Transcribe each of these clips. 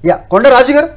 Yeah కొండ రాజు గారు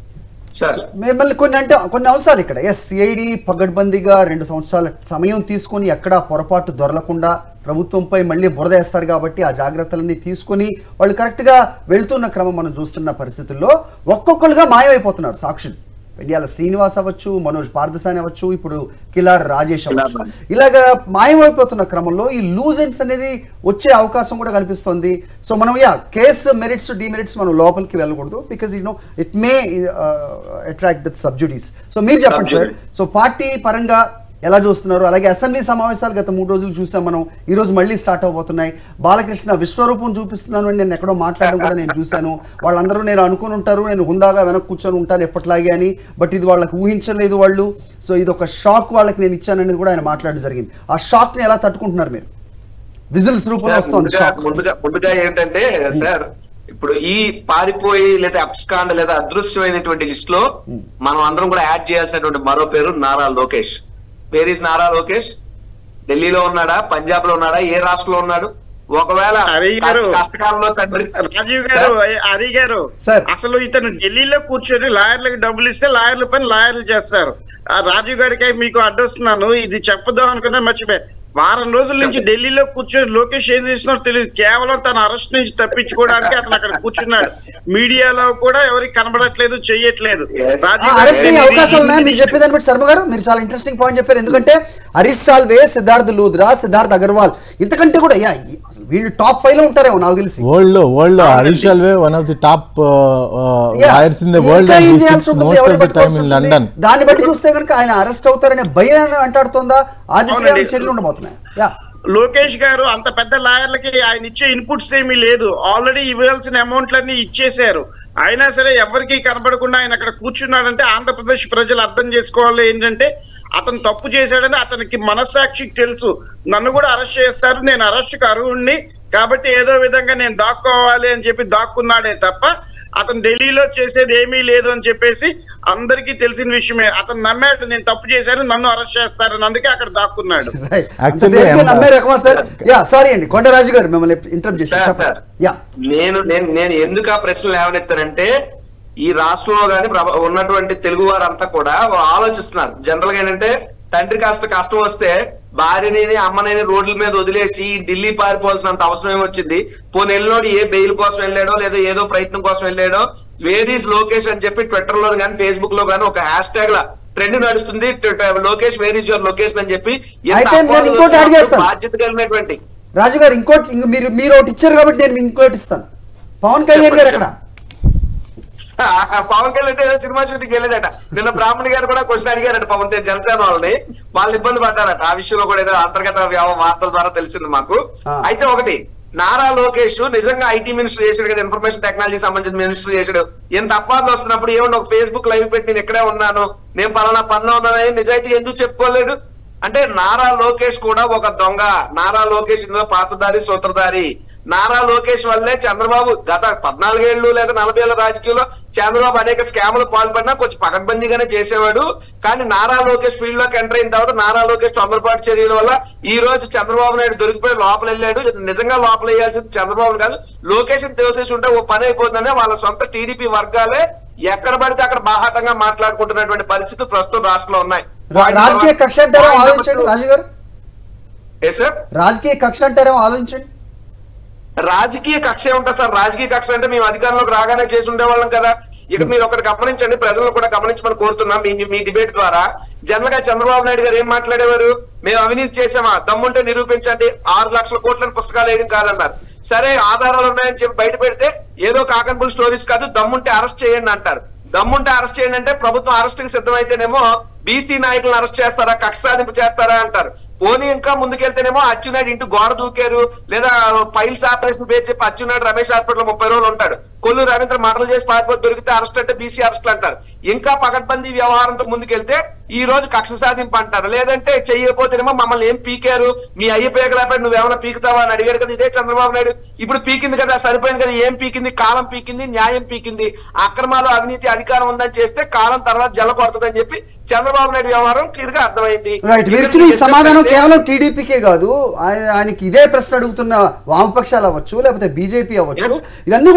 sir మిమ్మల్ని కొన్ని అంటే కొన్ని అంశాలు ఇక్కడ ఎస్ సిఐడి పగడ్బందీగా రెండు సంవత్సరాల సమయం తీసుకొని ఎక్కడ పొరపాటు దొరలకుండా ప్రభుత్వంపై మళ్ళీ బురద వేస్తారు కాబట్టి ఆ జాగ్రత్తలన్నీ తీసుకొని వాళ్ళు కరెక్ట్గా వెళ్తున్న క్రమం మనం చూస్తున్న పరిస్థితుల్లో ఒక్కొక్కరుగా మాయమైపోతున్నారు సాక్షులు వెండియాల శ్రీనివాస్ అవ్వచ్చు మనోజ్ పార్థసాని అవ్వచ్చు ఇప్పుడు కిలార్ రాజేష్ అవ్వచ్చు ఇలాగా మాయమైపోతున్న క్రమంలో ఈ లూజ్ ఎండ్స్ అనేది వచ్చే అవకాశం కూడా కనిపిస్తుంది సో మనం యా కేసు మెరిట్స్ డిమెరిట్స్ మనం లోపలికి వెళ్ళకూడదు because you know it may attract that sub judice so మీరు చెప్పండి సార్ సో పార్టీ పరంగా ఎలా చూస్తున్నారు అలాగే అసెంబ్లీ సమావేశాలు గత మూడు రోజులు చూసాం మనం ఈ రోజు మళ్ళీ స్టార్ట్ అవబోతున్నాయి బాలకృష్ణ విశ్వరూపం చూపిస్తున్నాను అని నేను ఎక్కడో మాట్లాడడం కూడా నేను చూశాను వాళ్ళందరూ నేను అనుకుని ఉంటారు నేను హుందాగా వెనక్కి కూర్చొని ఉంటాను ఎప్పటిలాగే అని బట్ ఇది వాళ్ళకి ఊహించలేదు వాళ్ళు సో ఇది ఒక షాక్ వాళ్ళకి నేను ఇచ్చాననేది కూడా ఆయన మాట్లాడడం జరిగింది ఆ షాక్ని ఎలా తట్టుకుంటున్నారు మీరు విజిల్స్ రూపంలో సార్, వస్తుంది ముందుగా షాక్ ముందుగా ముందుగా ఏంటంటే సార్ ఇప్పుడు ఈ పారిపోయి లేదా అబ్స్కాండ్ లేదా అదృశ్యమైనటువంటి లిస్ట్ లో మనం అందరం కూడా యాడ్ చేయాల్సినటువంటి మరో పేరు నారా లోకేష్ పేరు ఇస్ నారా లోకేష్ ఢిల్లీలో ఉన్నాడా పంజాబ్ లో ఉన్నాడా ఏ రాష్ట్రంలో ఉన్నాడు ఒకవేళ హరి గారు. కష్ట- కష్టకాలంలో తండ్రి రాజీవ్ గారు హరి గారు సార్. అసలు ఇతను ఢిల్లీలో కూర్చొని లాయర్లకు డబ్బులు ఇస్తే లాయర్ల పని లాయర్లు చేస్తారు ఆ రాజీవ్ గారికి మీకు అడ్డొస్తున్నాను ఇది చెప్పదాం అనుకున్నా మర్చిపోయా వారం రోజుల నుంచి ఢిల్లీలో కూర్చొని లోకేష్ ఏం చేస్తున్నారో తెలియదు కేవలం తన అరెస్ట్ నుంచి తప్పించుకోవడానికి అతను అక్కడ కూర్చున్నాడు మీడియాలో కూడా ఎవరికి కనబడట్లేదు చెయ్యట్లేదు Yes. రాజీవ్ గారు అరెస్ట్ అయ్యే ఇది- అవకాశాలు ఉన్నాయి మీరు చెప్పేదాన్ని బట్టి శర్మ గారు మీరు చాలా ఇంట్రెస్టింగ్ పాయింట్ చెప్పారు ఎందుకంటే హరీష్ సాల్వే సిద్ధార్థ్ లూద్రా సిద్ధార్థ్ అగర్వాల్ ఇంతకంటే కూడా యా అసలు వీళ్ళు టాప్ ఫైవ్ లో ఉంటారేమో నాకు తెలిసి వరల్డ్ లో వరల్డ్ లో అవునండి. Harish Salve one of the top Yeah. Lawyers in the world ఇంకా అండ్ ఏం హీ చేయాల్సి సిట్స్ ఉంటుంది? మోస్ట్ ఎవరిని ఆఫ్ ది టైమ్ పట్టుకోవాల్సి ఇన్ ఉంటుంది? లండన్ దాన్ని బట్టి చూస్తే కనుక ఆయన అరెస్ట్ అవుతారనే భయం అంటాడుతోందా ఆ దిశగా అవునండి. చర్యలు ఉండబోతున్నాయి యా లోకేష్ గారు అంత పెద్ద లాయర్లకి ఆయన ఇచ్చే ఇన్పుట్స్ ఏమీ లేదు ఆల్రెడీ ఇవ్వాల్సిన అమౌంట్లన్నీ ఇచ్చేశారు అయినా సరే ఎవరికి కనపడకుండా ఆయన అక్కడ కూర్చున్నాడంటే ఆంధ్రప్రదేశ్ ప్రజలు అర్థం చేసుకోవాలి ఏంటంటే అతను తప్పు చేశాడని అతనికి మనస్సాక్షికి తెలుసు నన్ను కూడా అరెస్ట్ చేస్తారు నేను అరెస్ట్కి అర్హుడిని కాబట్టి ఏదో విధంగా నేను దాక్కోవాలి అని చెప్పి దాక్కున్నాడే తప్ప అతను ఢిల్లీలో చేసేది ఏమీ లేదు అని చెప్పేసి అందరికీ తెలిసిన విషయమే అతను నమ్మాడు నేను తప్పు చేశాను నన్ను అరెస్ట్ చేస్తారని అందుకే అక్కడ దాక్కున్నాడు రైట్ Actually, I'm- నమ్మే రకమా సార్ యా సారీ అండి కొండరాజు గారు మిమ్మల్ని ఇంటర్వ్యూ సార్, చేసి సార్. యా నేను నేను నేను ఎందుకు ఆ ప్రశ్నలు లేవనెత్తానంటే ఈ రాష్ట్రంలో కానీ ఉన్నటువంటి తెలుగు వారంతా కూడా ఆలోచిస్తున్నారు జనరల్ గా ఏంటంటే తండ్రి కష్ట కష్టం వస్తే భార్యని అమ్మని రోడ్ల మీద వదిలేసి ఢిల్లీ పారిపోవాల్సినంత అవసరం ఏమొచ్చింది పోనీ వెళ్ళినోడు ఏ బెయిల్ కోసం వెళ్ళాడో లేదా ఏదో ప్రయత్నం కోసం వెళ్ళాడో వేరీస్ లోకేష్ అని చెప్పి ట్విట్టర్ లో కానీ ఫేస్బుక్ లో కానీ ఒక హ్యాష్ ట్యాగ్ లా ట్రెండ్ నడుస్తుంది Twitter Lokesh where is your location అని చెప్పి ఎంత అయితే నేను అపవాదులు ఇంకోటి add చేస్తాను. బాధ్యత కలిగినటువంటి రాజు గారు ఇంకోటి ఇంక మీరు మీరు ఒకటి ఇచ్చారు కాబట్టి నేను ఇంకోటి ఇస్తాను పవన్ కళ్యాణ్ గారు ఎక్కడ ఆ పవన్ కళ్యాణ్ అంటే ఏదో సినిమా షూటింగ్ వెళ్ళాడట నిన్న బ్రాహ్మణి గారు కూడా క్వశ్చన్ అడిగారట పవన్ తేజ్ జనసేన వాళ్ళని వాళ్ళు ఇబ్బంది పడ్డారట ఆ విషయంలో కూడా ఏదో అంతర్గత వ్యవ- వార్తల ద్వారా తెలిసింది మాకు ఆ. అయితే ఒకటి నారా లోకేష్ నిజంగా ఐటీ మినిస్టర్ చేశాడు కదా ఇన్ఫర్మేషన్ టెక్నాలజీ సంబంధించిన మినిస్టర్ చేశాడు ఎంత అపవాదులు వస్తున్నప్పుడు ఏమన్నా ఒక ఫేస్బుక్ లైవ్ పెట్టి నేను ఇక్కడే ఉన్నాను నేను పలానా పనిలో ఉన్నానని నిజాయితీ ఎందుకు చెప్పుకోలేడు అంటే నారా లోకేష్ కూడా ఒక దొంగ నారా లోకేష్ ఇందులో పాత్రధారి సూత్రధారి నారా లోకేష్ వల్లే చంద్రబాబు గత పద్నాలుగేళ్లు లేదా నలభై ఏళ్ళ రాజకీయంలో చంద్రబాబు అనేక స్కాములు పాల్పడినా కొంచెం పకడ్బందీగానే చేసేవాడు కానీ నారా లోకేష్ ఫీల్డ్ లోకి ఎంటర్ అయిన తర్వాత నారా లోకేష్ తొందరపాటు చర్యల వల్ల ఈ రోజు చంద్రబాబు నాయుడు దొరికిపోయి లోపల వెళ్ళాడు నిజంగా లోపల వేయాల్సింది చంద్రబాబు కాదు లోకేష్ తోసేసి ఉంటే ఓ పని అయిపోతుందని వాళ్ళ సొంత టీడీపీ వర్గాలే ఎక్కడ పడితే అక్కడ బాహాటంగా మాట్లాడుకుంటున్నటువంటి పరిస్థితి ప్రస్తుతం రాష్ట్రంలో ఉన్నాయి రా- రాజకీయ కక్ష అంటారో ఆలోచించండి రాజు గారు ఏ సార్ రాజకీయ కక్ష అంటారో ఆలోచించండి రాజకీయ కక్ష ఉంటుంది సార్ రాజకీయ కక్ష అంటే మేము అధికారంలోకి రాగానే చేసి ఉండేవాళ్ళం కదా ఇక మీరు ఒకటి గమనించండి ప్రజలను కూడా గమనించమని కోరుతున్నాం మీ మీ డిబేట్ ద్వారా జనరల్ గా చంద్రబాబు నాయుడు గారు ఏం మాట్లాడేవారు మేము అవినీతి చేసామా దమ్ముంటే నిరూపించండి ఆరు లక్షల కోట్లని పుస్తకాలు వేయడం కాదన్నారు సరే ఆధారాలు ఉన్నాయని చెప్పి బయట పెడితే ఏదో కాకన్బుల్ స్టోరీస్ కాదు దమ్ముంటే అరెస్ట్ చేయండి అంటారు దమ్ముంటే అరెస్ట్ చేయండి అంటే ప్రభుత్వం అరెస్ట్ కి సిద్ధమైతేనేమో బీసీ నాయకులను అరెస్ట్ చేస్తారా కక్ష సాధింపు చేస్తారా అంటారు పోనీ ఇంకా ముందుకెళ్తేనేమో అచ్చునాయుడు ఇంటూ గోడ దూకారు లేదా ఫైల్స్ ఆపరేషన్ పేరు చెప్పి అచ్చునాయుడు రమేష్ హాస్పిటల్ ముప్పై రోజులు ఉంటాడు కొల్లు రవీంద్ర మటలు చేసి పారిపోతే దొరికితే అరెస్ట్ అంటే బీసీ అరెస్ట్లు అంటారు ఇంకా పకడ్బందీ వ్యవహారంతో ముందుకెళ్తే ఈ రోజు కక్ష సాధింపు అంటారు లేదంటే చెయ్యకపోతేనేమో మమ్మల్ని ఏం పీకారు మీ అయ్య పీకలేకపోయి నువ్వేమైనా పీకుతావా అని అడిగాడు కదా ఇదే చంద్రబాబు నాయుడు ఇప్పుడు పీకింది కదా సరిపోయింది కదా ఏం పీకింది కాలం పీకింది న్యాయం పీకింది అక్రమాలు అవినీతి అధికారం ఉందని చేస్తే కాలం తర్వాత జల కొడుతుందని చెప్పి చంద్రబాబు నాయుడు వ్యవహారం క్లియర్ గా అర్థమైంది రైట్ మీరు ఇచ్చిన ఈ సమాధానం కేవలం టీడీపీకే కాదు ఆయన- ఆయనకి ఇదే ప్రశ్న అడుగుతున్న వామపక్షాలు అవ్వచ్చు లేకపోతే బీజేపీ అవ్వచ్చు Yes. ఇవన్నీ కూడా అడిగిన ప్రశ్న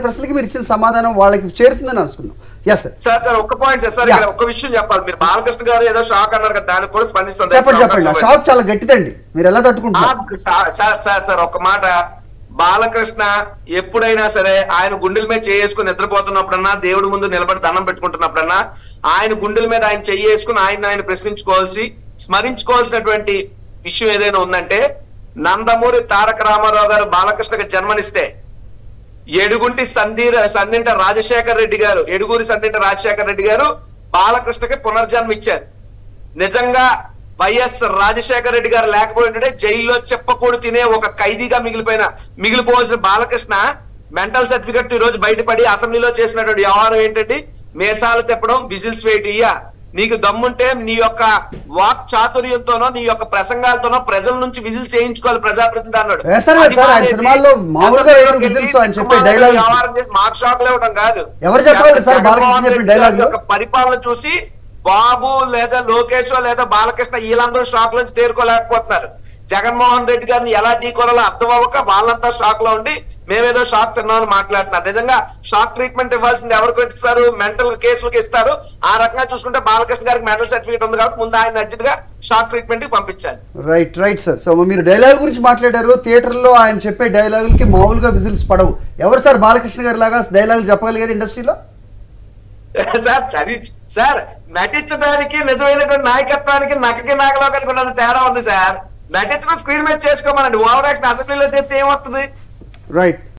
ప్రశ్నలకి మీరు ఇచ్చిన సమాధానం వాళ్ళకి చేరుతుందని అనుకున్నాం ఎస్ సార్ సార్ సార్ ఒక్క పాయింట్ సార్ సార్ Yeah. ఇక్కడ ఒక్క విషయం చెప్పాలి మీరు బాలకృష్ణ గారు ఏదో షాక్ అన్నారు కదా దానికి కూడా స్పందిస్తుంది చెప్పండి చెప్పండి ఆ షాక్ చాలా గట్టిదండి మీరు ఎలా తట్టుకుంటున్నారు ఆ, సార్ సార్ సార్ సార్ ఒక మాట బాలకృష్ణ ఎప్పుడైనా సరే ఆయన గుండెల మీద చేసుకుని నిద్రపోతున్నప్పుడన్నా దేవుడి ముందు నిలబడి దండం పెట్టుకుంటున్నప్పుడన్నా ఆయన గుండెల మీద ఆయన చేసుకుని ఆయన ఆయన ప్రశ్నించుకోవాల్సి స్మరించుకోవాల్సినటువంటి విషయం ఏదైనా ఉందంటే నందమూరి తారక రామారావు గారు బాలకృష్ణకి జన్మనిస్తే ఎడుగుంటి సంధీర సందింట రాజశేఖర్ రెడ్డి గారు ఎడుగురి సందింట రాజశేఖర్ రెడ్డి గారు బాలకృష్ణకి పునర్జన్మ ఇచ్చారు నిజంగా వైఎస్ రాజశేఖర రెడ్డి గారు లేకపోయింటే జైల్లో చెప్పకూడు తినే ఒక ఖైదీగా మిగిలిపోయిన మిగిలిపోవాల్సిన బాలకృష్ణ మెంటల్ సర్టిఫికెట్ ఈ రోజు బయటపడి అసెంబ్లీలో చేసినటువంటి వ్యవహారం ఏంటంటే మేసాలు తెప్పడం విజిల్స్ వేయటయ్యా నీకు దమ్ముంటే నీ యొక్క వాక్ చాతుర్యంతోనో నీ యొక్క ప్రసంగాలతోనో ప్రజల నుంచి విజిల్స్ చేయించుకోవాలి ప్రజాప్రతినిధి అన్నాడు వేస్తారు కదా అది సార్, ఆయన మానేసి సినిమాల్లో మామూలుగా వేయరు అసెంబ్లీలోకి whistles వెళ్ళి ఆయన చెప్పే దిక్కుమాలిన dialogue. వ్యవహారం చేసి మాకు షాక్లు ఇవ్వడం కాదు ఎవరు చెప్పాలి సార్ బాలకృష్ణ జగన్మోహన్ చెప్పిన రెడ్డి dialogue గారి లో? యొక్క పరిపాలన చూసి బాబు లేదా లోకేష్ లేదా బాలకృష్ణ వీళ్ళందరూ షాక్ నుంచి తేరుకోలేకపోతున్నారు జగన్మోహన్ రెడ్డి గారిని ఎలా ఢీకోవాలో అర్థం అవ్వక వాళ్ళంతా షాక్ లో ఉండి మేమేదో షాక్ తిన్నామని మాట్లాడుతున్నారు నిజంగా షాక్ ట్రీట్మెంట్ ఇవ్వాల్సింది ఎవరికి ఇస్తారు మెంటల్ కేసులకు ఇస్తారు ఆ రకంగా చూసుకుంటే బాలకృష్ణ గారికి మెంటల్ సర్టిఫికేట్ ఉంది కాబట్టి ముందు ఆయన అర్జెంట్ గా షాక్ ట్రీట్మెంట్ కి పంపించాలి రైట్ రైట్ సార్ సో మీరు డైలాగ్ గురించి మాట్లాడారు థియేటర్లో ఆయన చెప్పే డైలాగులకి మామూలుగా విజిల్స్ పడవు ఎవరు సార్ బాలకృష్ణ గారి లాగా డైలాగులు చెప్పగలిగేది ఇండస్ట్రీలో సార్ చదివి సార్ నటించడానికి నిజమైనటువంటి నాయకత్వానికి నక్కకి నాగలోకానికి ఉన్న తేడా ఉంది సార్ నటించడం స్క్రీన్ మీద చేసుకోమనండి ఓవర్ యాక్షన్ అసెంబ్లీలో చెప్తే ఏమొస్తుంది రైట్